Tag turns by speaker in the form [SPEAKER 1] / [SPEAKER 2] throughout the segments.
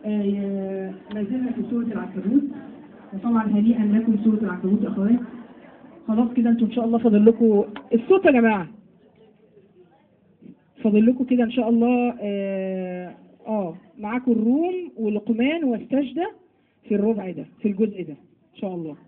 [SPEAKER 1] آه، ما زلنا في سورة العنكبوت وطبعا هنيئا لكم سورة العنكبوت يا اخوات خلاص كده انتوا ان شاء الله فاضل لكم الصوت يا جماعة فاضل لكم كده ان شاء الله اه, آه معاكم الروم ولقمان والسجدة في الربع ده في الجزء ده ان شاء الله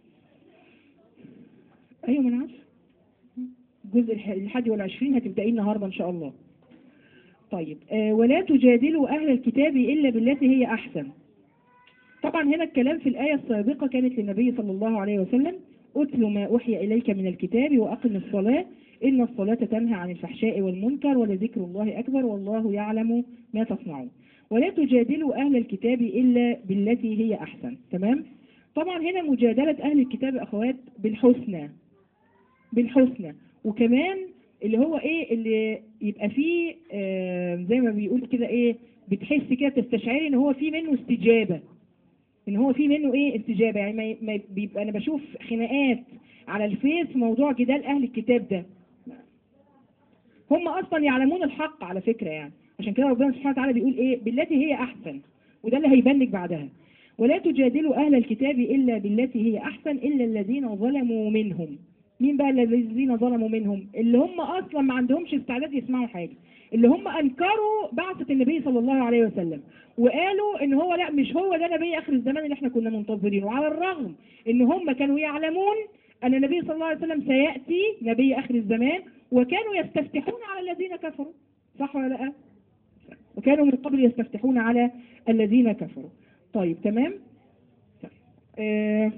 [SPEAKER 1] ايوه ما انا عارفه الجزء الح- الحادي والعشرين هتبدأيه النهارده ان شاء الله طيب آه ولا تجادلوا أهل الكتاب إلا بالتي هي أحسن طبعا هنا الكلام في الآية السابقة كانت للنبي صلى الله عليه وسلم أتل ما أوحي إليك من الكتاب وأقم الصلاة إن الصلاة تنهى عن الفحشاء والمنكر ولذكر الله أكبر والله يعلم ما تصنعون ولا تجادلوا أهل الكتاب إلا بالتي هي أحسن تمام طبعا هنا مجادلة أهل الكتاب أخوات بالحسنى بالحسنى وكمان اللي هو ايه اللي يبقى فيه آه زي ما بيقول كده ايه بتحس كده تستشعري ان هو في منه استجابة ان هو في منه ايه استجابة يعني ما ما بيبقى انا بشوف خناقات على الفيس في موضوع جدال اهل الكتاب ده هم اصلا يعلمون الحق على فكرة يعني عشان كده ربنا سبحانه وتعالى بيقول ايه بالتي هي احسن وده اللي هيبان لك بعدها ولا تجادلوا اهل الكتاب الا بالتي هي احسن الا الذين ظلموا منهم مين بقى الذين ظلموا منهم اللي هم اصلا ما عندهمش استعداد يسمعوا حاجة اللي هم انكروا بعثة النبي صلى الله عليه وسلم وقالوا ان هو لا مش هو ده نبي اخر الزمان اللي احنا كنا منتظرينه وعلى الرغم ان هم كانوا يعلمون ان النبي صلى الله عليه وسلم سيأتي نبي اخر الزمان وكانوا يستفتحون على الذين كفروا صح ولا لا وكانوا من قبل يستفتحون على الذين كفروا طيب تمام طيب. آه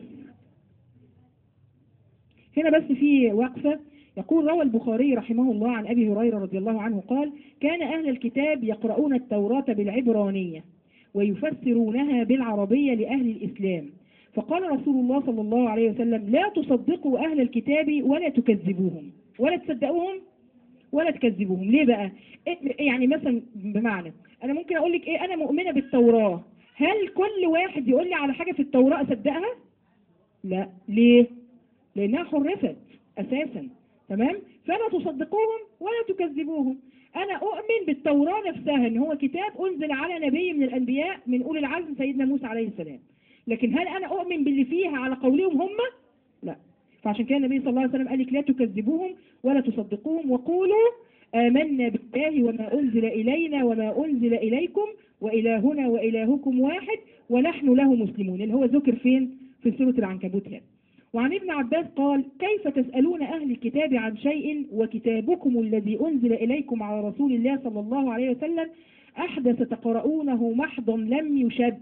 [SPEAKER 1] هنا بس في وقفة يقول روى البخاري رحمه الله عن أبي هريرة رضي الله عنه قال كان أهل الكتاب يقرؤون التوراة بالعبرانية ويفسرونها بالعربية لأهل الإسلام فقال رسول الله صلى الله عليه وسلم لا تصدقوا أهل الكتاب ولا تكذبوهم ولا تصدقوهم ولا تكذبوهم ليه بقى يعني مثلا بمعنى أنا ممكن أقول لك إيه أنا مؤمنة بالتوراة هل كل واحد يقول لي على حاجة في التوراة أصدقها لا ليه لأنها حرفت أساسا تمام فلا تصدقوهم ولا تكذبوهم أنا أؤمن بالتوراة نفسها إن هو كتاب أنزل على نبي من الأنبياء من أولي العزم سيدنا موسى عليه السلام لكن هل أنا أؤمن باللي فيها على قولهم هم؟ لا فعشان كده النبي صلى الله عليه وسلم قال لك لا تكذبوهم ولا تصدقوهم وقولوا آمنا بالله وما أنزل إلينا وما أنزل إليكم وإلهنا وإلهكم واحد ونحن له مسلمون اللي هو ذكر فين؟ في سورة العنكبوت هنا وعن ابن عباس قال كيف تسألون أهل الكتاب عن شيء وكتابكم الذي أنزل إليكم على رسول الله صلى الله عليه وسلم أحدث تقرؤونه محضا لم يشب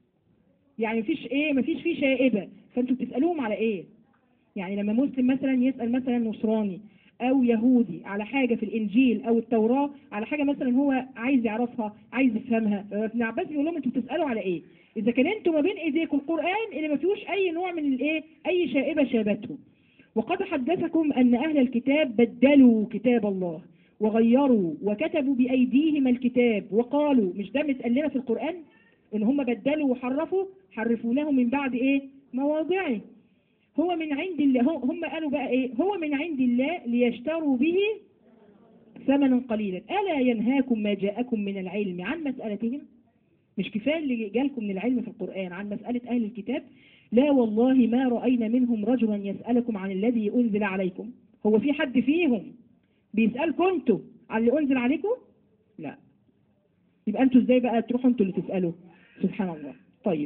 [SPEAKER 1] يعني مفيش إيه مفيش فيه شائبة فأنتوا بتسألوهم على إيه يعني لما مسلم مثلا يسأل مثلا نصراني أو يهودي على حاجة في الإنجيل أو التوراة على حاجة مثلا هو عايز يعرفها عايز يفهمها ابن عباس بيقول لهم أنتوا بتسألوا على إيه إذا كان أنتم ما بين إيديكم القرآن اللي ما فيهوش أي نوع من الإيه أي شائبة شابته وقد حدثكم أن أهل الكتاب بدلوا كتاب الله وغيروا وكتبوا بأيديهم الكتاب وقالوا مش ده متقلنا في القرآن إن هم بدلوا وحرفوا حرفونه من بعد إيه مواضعه هو من عند الله هم قالوا بقى إيه هو من عند الله ليشتروا به ثمنا قليلا ألا ينهاكم ما جاءكم من العلم عن مسألتهم مش كفاية اللي جالكم من العلم في القرآن عن مسألة أهل الكتاب لا والله ما رأينا منهم رجلا يسألكم عن الذي أنزل عليكم هو في حد فيهم بيسألكم انتوا عن اللي أنزل عليكم لا يبقى انتوا ازاي بقى تروحوا انتوا اللي تسألوا سبحان الله طيب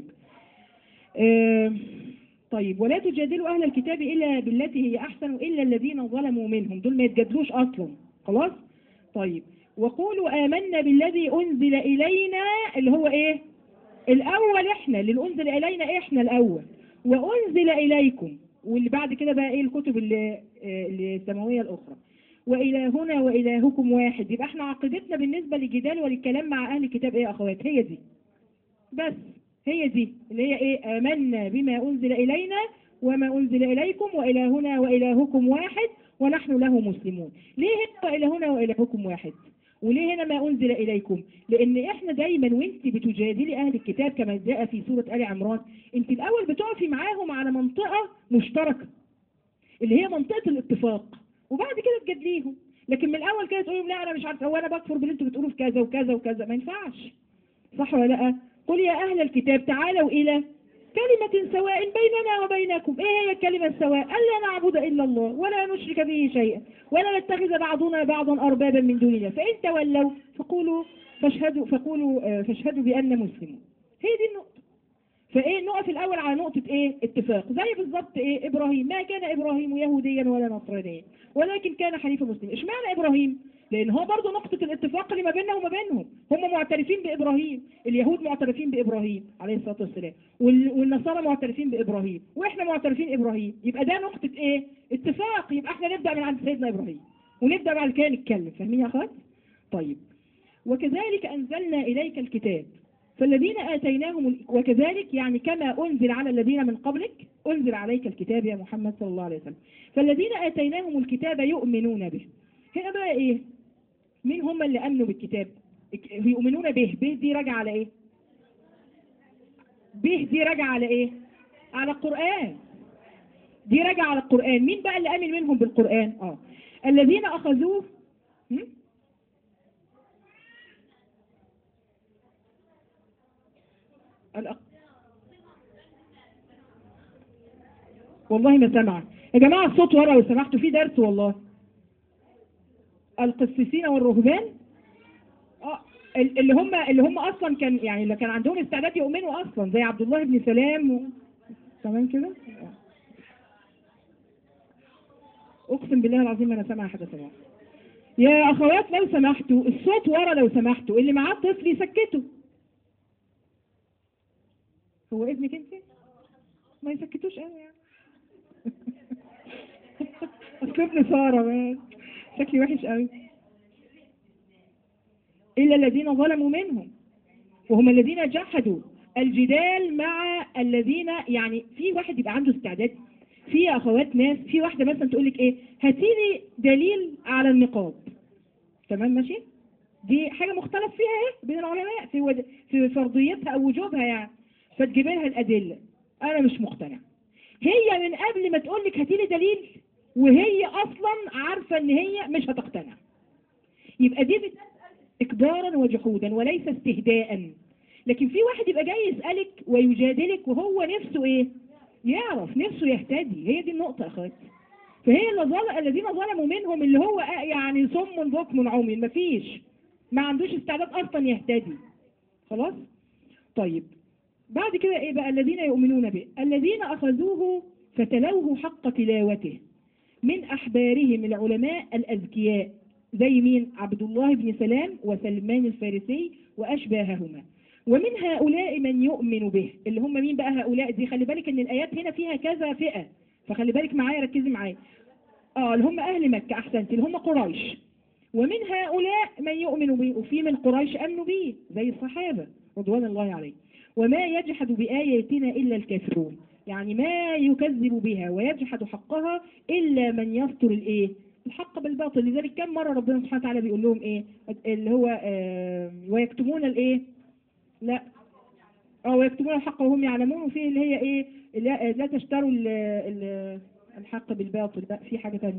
[SPEAKER 1] آه طيب ولا تجادلوا أهل الكتاب إلا بالتي هي أحسن إلا الذين ظلموا منهم دول ما يتجادلوش أصلا خلاص طيب وقولوا آمنا بالذي أنزل إلينا اللي هو إيه الأول إحنا اللي أنزل إلينا إحنا الأول وأنزل إليكم واللي بعد كده بقى إيه الكتب اللي السماوية الأخرى وإلهنا وإلهكم واحد يبقى إحنا عقيدتنا بالنسبة للجدال وللكلام مع أهل الكتاب إيه يا أخوات هي دي بس هي دي اللي هي إيه آمنا بما أنزل إلينا وما أنزل إليكم وإلهنا وإلهكم واحد ونحن له مسلمون ليه هنا وإلهنا وإلهكم واحد وليه هنا ما أنزل إليكم لأن إحنا دايما وانت بتجادلي أهل الكتاب كما جاء في سورة آل عمران انت الأول بتقفي معاهم على منطقة مشتركة اللي هي منطقة الاتفاق وبعد كده تجادليهم لكن من الأول كده تقولوا لا أنا مش عارفة هو أنا بكفر باللي انتوا بتقولوا في كذا وكذا وكذا ما ينفعش صح ولا لا قل يا أهل الكتاب تعالوا إلى كلمة سواء بيننا وبينكم إيه هي الكلمة السواء ألا نعبد إلا الله ولا نشرك به شيئا ولا نتخذ بعضنا بعضا أربابا من دون الله فإن تولوا فقولوا فاشهدوا فقولوا آه، فاشهدوا بأن مسلمون هي دي النقطة فايه نقف الاول على نقطة ايه اتفاق زي بالظبط ايه ابراهيم ما كان ابراهيم يهوديا ولا نصرانيا ولكن كان حنيفا مسلما اشمعنى ابراهيم لان هو برضه نقطة الاتفاق اللي ما بيننا وما بينهم هم معترفين بابراهيم اليهود معترفين بابراهيم عليه الصلاة والسلام وال- والنصارى معترفين بابراهيم واحنا معترفين ابراهيم يبقى ده نقطة ايه اتفاق يبقى احنا نبدأ من عند سيدنا ابراهيم ونبدأ بعد كده نتكلم فاهمين يا اخوات طيب وكذلك انزلنا اليك الكتاب فالذين آتيناهم ال- وكذلك يعني كما أنزل على الذين من قبلك أنزل عليك الكتاب يا محمد صلى الله عليه وسلم فالذين آتيناهم الكتاب يؤمنون به هنا بقى إيه مين هم اللي أمنوا بالكتاب اك- يؤمنون به به دي راجعة على إيه به دي راجعة على إيه على القرآن دي راجعة على القرآن مين بقى اللي آمن منهم بالقرآن آه الذين أخذوه هم؟ الأق... والله ما سمع يا جماعة الصوت ورا لو سمحتوا في درس والله القسيسين والرهبان اه ال- اللي هم اللي هم اصلا كان يعني اللي كان عندهم استعداد يؤمنوا اصلا زي عبد الله بن سلام و... تمام كده آه. اقسم بالله العظيم انا سامع حاجه سمع يا اخوات لو سمحتوا الصوت ورا لو سمحتوا اللي معاه طفل يسكته هو ابنك انت ما يسكتوش قوي يعني اصل ابن ساره بس شكلي وحش قوي الا الذين ظلموا منهم وهم الذين جحدوا الجدال مع الذين يعني في واحد يبقى عنده استعداد في يا اخوات ناس في واحده مثلا تقول لك ايه هاتي لي دليل على النقاب تمام ماشي دي حاجه مختلف فيها ايه بين العلماء في ود... في فرضيتها او وجوبها يعني فتجيب لها الادله انا مش مقتنع هي من قبل ما تقول لك هاتي لي دليل وهي اصلا عارفه ان هي مش هتقتنع يبقى دي بتسال اكبارا وجحودا وليس استهداء لكن في واحد يبقى جاي يسالك ويجادلك وهو نفسه ايه يعرف نفسه يهتدي هي دي النقطه يا اخواتي فهي اللي ظل... الذين ظلموا منهم اللي هو آه يعني صم بكم عمي مفيش ما عندوش استعداد اصلا يهتدي خلاص طيب بعد كده ايه بقى الذين يؤمنون به الذين اخذوه فتلوه حق تلاوته من احبارهم العلماء الاذكياء زي مين عبد الله بن سلام وسلمان الفارسي واشباههما ومن هؤلاء من يؤمن به اللي هم مين بقى هؤلاء دي خلي بالك ان الايات هنا فيها كذا فئة فخلي بالك معايا ركزي معايا اه اللي هم اهل مكة احسنت اللي هم قريش ومن هؤلاء من يؤمن به وفي من قريش امنوا به زي الصحابة رضوان الله عليهم وما يجحد بآياتنا إلا الكافرون يعني ما يكذب بها ويجحد حقها إلا من يستر الإيه الحق بالباطل لذلك كم مرة ربنا سبحانه وتعالى بيقول لهم إيه اللي هو آه ويكتمون الإيه لا اه ويكتمون الحق وهم يعلمون وفيه اللي هي إيه لا, لا تشتروا ال ال الحق بالباطل لا في حاجة تانية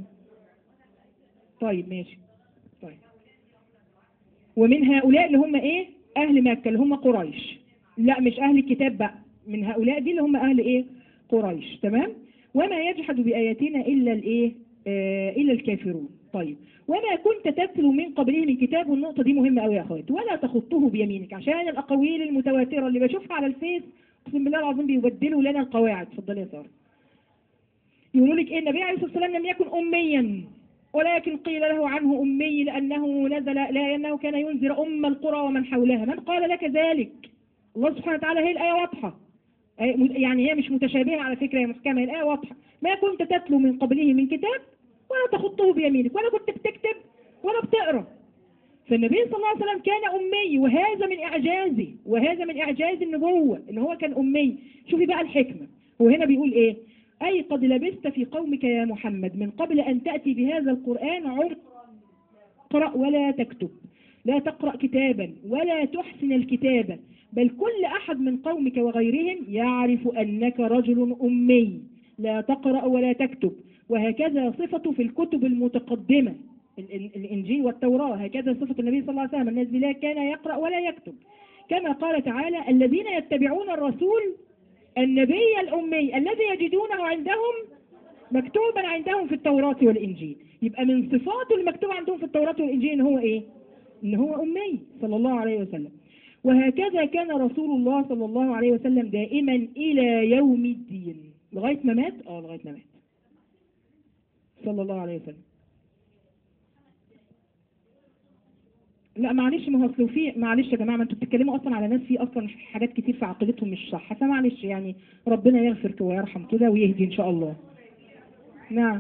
[SPEAKER 1] طيب ماشي طيب ومن هؤلاء اللي هم إيه أهل مكة اللي هم قريش لا مش أهل الكتاب بقى من هؤلاء دي اللي هم أهل إيه قريش تمام وما يجحد بآياتنا إلا الإيه آه إلا الكافرون طيب وما كنت تتلو من قبله من كتاب والنقطة دي مهمة قوي يا أخوات ولا تخطه بيمينك عشان الأقاويل المتواترة اللي بشوفها على الفيس أقسم بالله العظيم بيبدلوا لنا القواعد اتفضلي يا سارة يقولوا لك إيه النبي عليه الصلاة والسلام لم يكن أميا ولكن قيل له عنه أمي لأنه نزل لأنه كان ينذر أم القرى ومن حولها من قال لك ذلك الله سبحانه وتعالى هي الآية واضحة يعني هي مش متشابهة على فكرة هي محكمة هي الآية واضحة ما كنت تتلو من قبله من كتاب ولا تخطه بيمينك ولا كنت بتكتب ولا بتقرأ فالنبي صلى الله عليه وسلم كان أمي وهذا من إعجازه وهذا من إعجاز النبوة إن هو كان أمي شوفي بقى الحكمة هو هنا بيقول إيه أي قد لبست في قومك يا محمد من قبل أن تأتي بهذا القرآن عمر اقرأ ولا تكتب لا تقرأ كتابا ولا تحسن الكتابة بل كل أحد من قومك وغيرهم يعرف أنك رجل أمي لا تقرأ ولا تكتب وهكذا صفة في الكتب المتقدمة الإنجيل والتوراة هكذا صفة النبي صلى الله عليه وسلم الناس لا كان يقرأ ولا يكتب كما قال تعالى الذين يتبعون الرسول النبي الأمي الذي يجدونه عندهم مكتوبا عندهم في التوراة والإنجيل يبقى من صفاته المكتوبة عندهم في التوراة والإنجيل إن هو إيه؟ إن هو أمي صلى الله عليه وسلم وهكذا كان رسول الله صلى الله عليه وسلم دائما إلى يوم الدين لغاية ما مات؟ آه لغاية ما مات صلى الله عليه وسلم لا معلش ما هو اصل في معلش يا جماعه ما انتوا بتتكلموا اصلا على ناس في اصلا حاجات كتير في عقيدتهم مش صح فمعلش يعني ربنا يغفر كده ويرحم كده ويهدي ان شاء الله نعم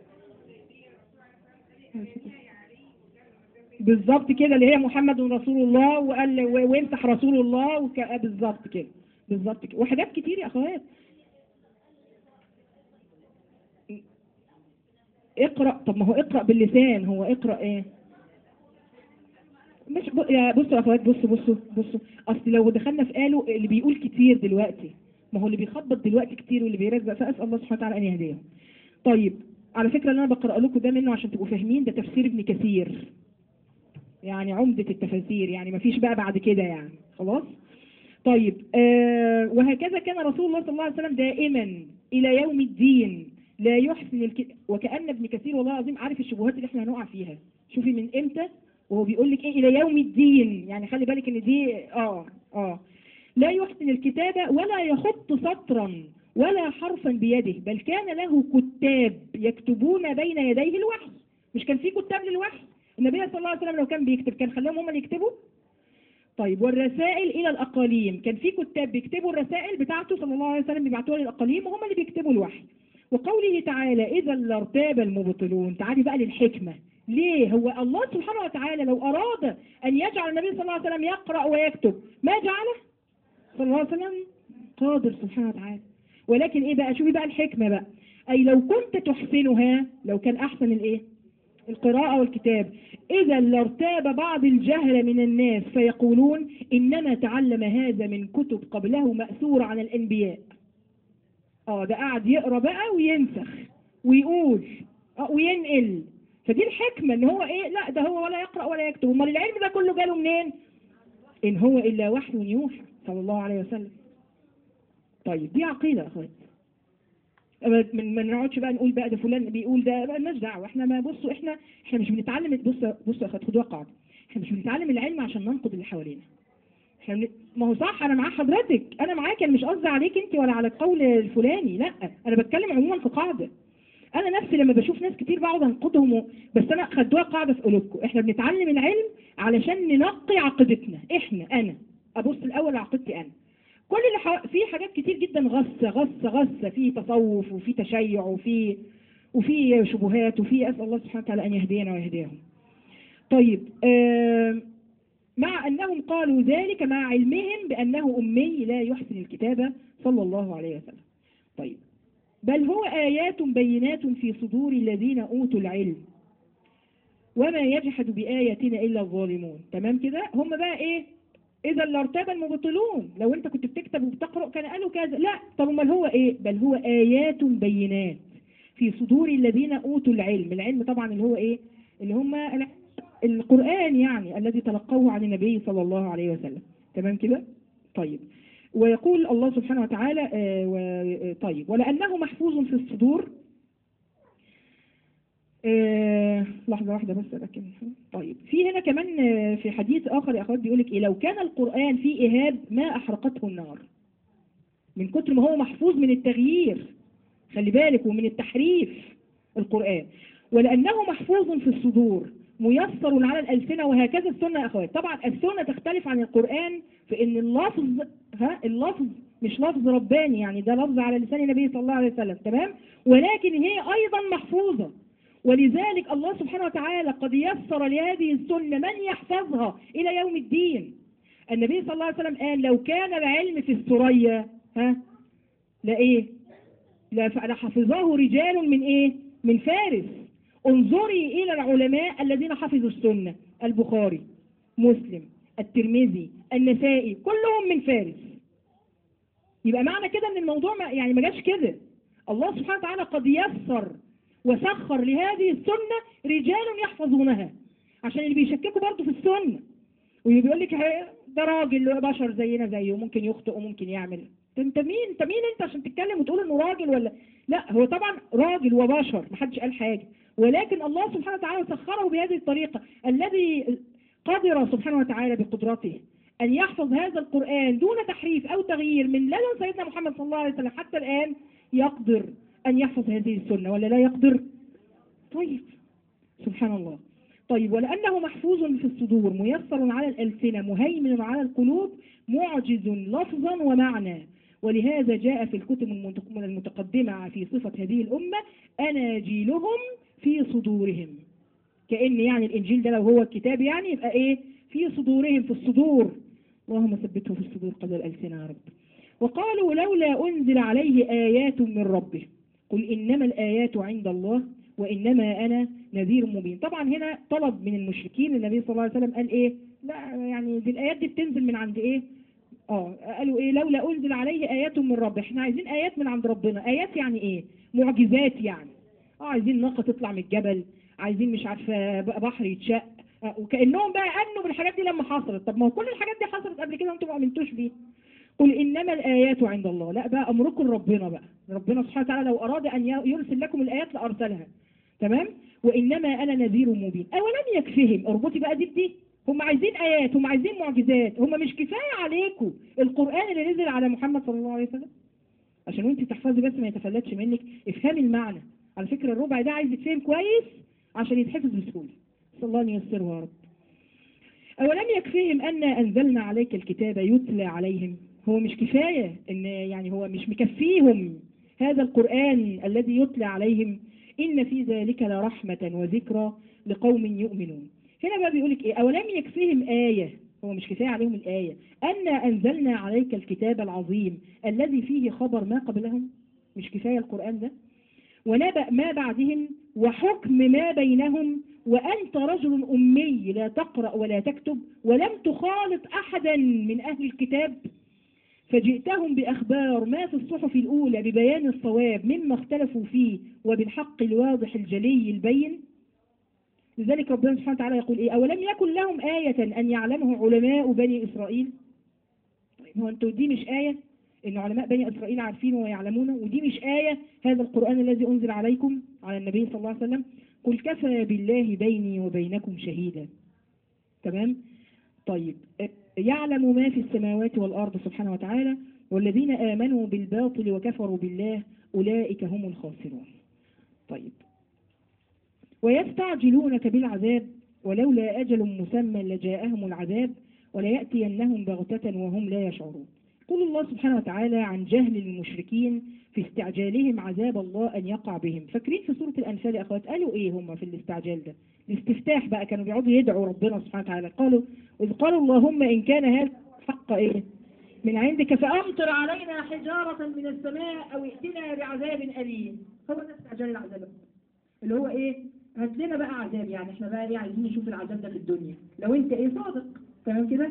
[SPEAKER 1] بالظبط كده اللي هي محمد رسول الله وقال و- ويمسح رسول الله وك... آه بالظبط كده بالظبط كده وحاجات كتير يا اخوات اقرا طب ما هو اقرا باللسان هو اقرا ايه مش ب... يا بصوا يا اخوات بصوا بصوا بصوا اصل لو دخلنا في قالوا اللي بيقول كتير دلوقتي ما هو اللي بيخبط دلوقتي كتير واللي بيرزق فاسال الله سبحانه وتعالى ان يهديهم طيب على فكره اللي انا بقرا لكم ده منه عشان تبقوا فاهمين ده تفسير ابن كثير يعني عمدة التفاسير يعني ما فيش بقى بعد كده يعني خلاص طيب آه وهكذا كان رسول الله صلى الله عليه وسلم دائما إلى يوم الدين لا يحسن الك... وكأن ابن كثير والله العظيم عارف الشبهات اللي احنا هنقع فيها شوفي من امتى وهو بيقول لك ايه إلى يوم الدين يعني خلي بالك ان دي اه اه لا يحسن الكتابة ولا يخط سطرا ولا حرفا بيده بل كان له كتاب يكتبون بين يديه الوحي مش كان في كتاب للوحي النبي صلى الله عليه وسلم لو كان بيكتب كان خلاهم هم اللي يكتبوا طيب والرسائل الى الاقاليم كان في كتاب بيكتبوا الرسائل بتاعته صلى الله عليه وسلم بيبعتوها للاقاليم وهم اللي بيكتبوا الوحي وقوله تعالى اذا لارتاب المبطلون تعالي بقى للحكمه ليه هو الله سبحانه وتعالى لو اراد ان يجعل النبي صلى الله عليه وسلم يقرا ويكتب ما جعله صلى الله عليه وسلم قادر سبحانه وتعالى ولكن ايه بقى شوفي بقى الحكمه بقى اي لو كنت تحسنها لو كان احسن الايه القراءة والكتاب إذا لارتاب بعض الجهل من الناس فيقولون إنما تعلم هذا من كتب قبله مأثور عن الأنبياء اه ده قاعد يقرأ بقى وينسخ ويقول اه وينقل فدي الحكمة ان هو ايه لا ده هو ولا يقرأ ولا يكتب امال العلم ده كله جاله منين ان هو الا وحي يوحى صلى الله عليه وسلم طيب دي عقيدة يا اخوات من ما نقعدش بقى نقول بقى ده فلان بيقول ده مالناش دعوه احنا ما بصوا احنا احنا مش بنتعلم بص بص يا اخوات خدوها قاعده احنا مش بنتعلم العلم عشان ننقد اللي حوالينا احنا بن... ما هو صح انا مع حضرتك انا معاك انا مش قصدي عليك انت ولا على القول الفلاني لا انا بتكلم عموما في قاعده انا نفسي لما بشوف ناس كتير بقعد انقدهم و... بس انا خدوها قاعده في قلوبكم احنا بنتعلم العلم علشان ننقي عقيدتنا احنا انا ابص الاول لعقيدتي انا كل اللي ح... في حاجات كتير جدا غصة غصة غصة في تصوف وفي تشيع وفي وفي شبهات وفي أسأل الله سبحانه وتعالى أن يهدينا ويهديهم طيب آه مع أنهم قالوا ذلك مع علمهم بأنه أمي لا يحسن الكتابة صلى الله عليه وسلم طيب بل هو آيات بينات في صدور الذين أوتوا العلم وما يجحد بآياتنا إلا الظالمون تمام كده هم بقى إيه إذا لارتاب المبطلون لو أنت كنت بتكتب وبتقرأ كان قالوا كذا لا طب امال هو إيه بل هو آيات بينات في صدور الذين أوتوا العلم العلم طبعا اللي هو إيه اللي هم القرآن يعني الذي تلقوه عن النبي صلى الله عليه وسلم تمام كده طيب ويقول الله سبحانه وتعالى آه طيب ولأنه محفوظ في الصدور آه لحظة واحدة بس لكن طيب في هنا كمان آه في حديث آخر يا أخوات بيقول لك إيه لو كان القرآن فيه إيهاب ما أحرقته النار من كتر ما هو محفوظ من التغيير خلي بالك ومن التحريف القرآن ولأنه محفوظ في الصدور ميسر على الألسنة وهكذا السنة يا أخوات طبعا السنة تختلف عن القرآن في إن اللفظ ها اللفظ مش لفظ رباني يعني ده لفظ على لسان النبي صلى الله عليه وسلم تمام ولكن هي أيضا محفوظة ولذلك الله سبحانه وتعالى قد يسر لهذه السنة من يحفظها إلى يوم الدين النبي صلى الله عليه وسلم قال لو كان العلم في الثريا ها لا إيه لحفظه رجال من إيه من فارس انظري إلى العلماء الذين حفظوا السنة البخاري مسلم الترمذي النسائي كلهم من فارس يبقى معنى كده ان الموضوع ما يعني ما جاش كده الله سبحانه وتعالى قد يسر وسخر لهذه السنة رجال يحفظونها عشان اللي بيشككوا برضه في السنة واللي بيقول لك ده راجل بشر زينا زيه ممكن يخطئ وممكن يعمل انت مين انت مين انت عشان تتكلم وتقول انه راجل ولا لا هو طبعا راجل وبشر محدش قال حاجه ولكن الله سبحانه وتعالى سخره بهذه الطريقه الذي قدر سبحانه وتعالى بقدرته أن يحفظ هذا القرآن دون تحريف أو تغيير من لدن سيدنا محمد صلى الله عليه وسلم حتى الآن يقدر أن يحفظ هذه السنة ولا لا يقدر طيب سبحان الله طيب ولأنه محفوظ في الصدور ميسر على الألسنة مهيمن على القلوب معجز لفظا ومعنى ولهذا جاء في الكتب المتقدمة في صفة هذه الأمة أناجيلهم في صدورهم كأن يعني الإنجيل ده لو هو الكتاب يعني يبقى إيه في صدورهم في الصدور اللهم ثبته في الصدور قبل الألسنة يا رب وقالوا لولا أنزل عليه آيات من ربه قل إنما الآيات عند الله وإنما أنا نذير مبين طبعا هنا طلب من المشركين النبي صلى الله عليه وسلم قال إيه لا يعني دي الآيات دي بتنزل من عند إيه اه قالوا ايه لولا انزل عليه ايات من ربه احنا عايزين ايات من عند ربنا ايات يعني ايه معجزات يعني اه عايزين ناقه تطلع من الجبل عايزين مش عارفه بحر يتشق آه وكانهم بقى امنوا بالحاجات دي لما حصلت طب ما هو كل الحاجات دي حصلت قبل كده وانتم ما امنتوش بيها قل انما الايات عند الله لا بقى امركم ربنا بقى ربنا سبحانه وتعالى لو اراد ان يرسل لكم الايات لارسلها تمام وانما انا نذير مبين اولم يكفهم اربطي بقى دي بدي هم عايزين آيات هم عايزين معجزات هم مش كفاية عليكم القرآن اللي نزل على محمد صلى الله عليه وسلم عشان وانت تحفظي بس ما يتفلتش منك افهمي المعنى على فكرة الربع ده عايز يتفهم كويس عشان يتحفظ بسهولة صلى الله عليه وسلم يا رب أولم يكفيهم أن أنزلنا عليك الكتاب يتلى عليهم هو مش كفاية إن يعني هو مش مكفيهم هذا القرآن الذي يتلى عليهم إن في ذلك لرحمة وذكرى لقوم يؤمنون هنا بقى بيقول لك ايه اولم يكفيهم آية هو مش كفاية عليهم الآية أن أنزلنا عليك الكتاب العظيم الذي فيه خبر ما قبلهم مش كفاية القرآن ده ونبأ ما بعدهم وحكم ما بينهم وأنت رجل أمي لا تقرأ ولا تكتب ولم تخالط أحدا من أهل الكتاب فجئتهم بأخبار ما في الصحف الأولى ببيان الصواب مما اختلفوا فيه وبالحق الواضح الجلي البين لذلك ربنا سبحانه وتعالى يقول إيه أولم يكن لهم آية أن يعلمه علماء بني إسرائيل طيب هو أنتوا دي مش آية إن علماء بني إسرائيل عارفينه ويعلمونه ودي مش آية هذا القرآن الذي أنزل عليكم على النبي صلى الله عليه وسلم قل كفى بالله بيني وبينكم شهيدا تمام طيب يعلم ما في السماوات والأرض سبحانه وتعالى والذين آمنوا بالباطل وكفروا بالله أولئك هم الخاسرون طيب ويستعجلونك بالعذاب ولولا أجل مسمى لجاءهم العذاب وليأتينهم بغتة وهم لا يشعرون قل الله سبحانه وتعالى عن جهل المشركين في استعجالهم عذاب الله أن يقع بهم فاكرين في سورة الأنفال يا أخوات قالوا إيه هم في الاستعجال ده الاستفتاح بقى كانوا بيقعدوا يدعوا ربنا سبحانه وتعالى قالوا إذ قالوا اللهم إن كان هذا حق إيه من عندك فأمطر علينا حجارة من السماء أو ائتنا بعذاب أليم هو ده استعجال العذاب اللي هو إيه هات لنا بقى عذاب يعني احنا بقى ايه عايزين نشوف العذاب ده في الدنيا لو انت ايه صادق تمام كده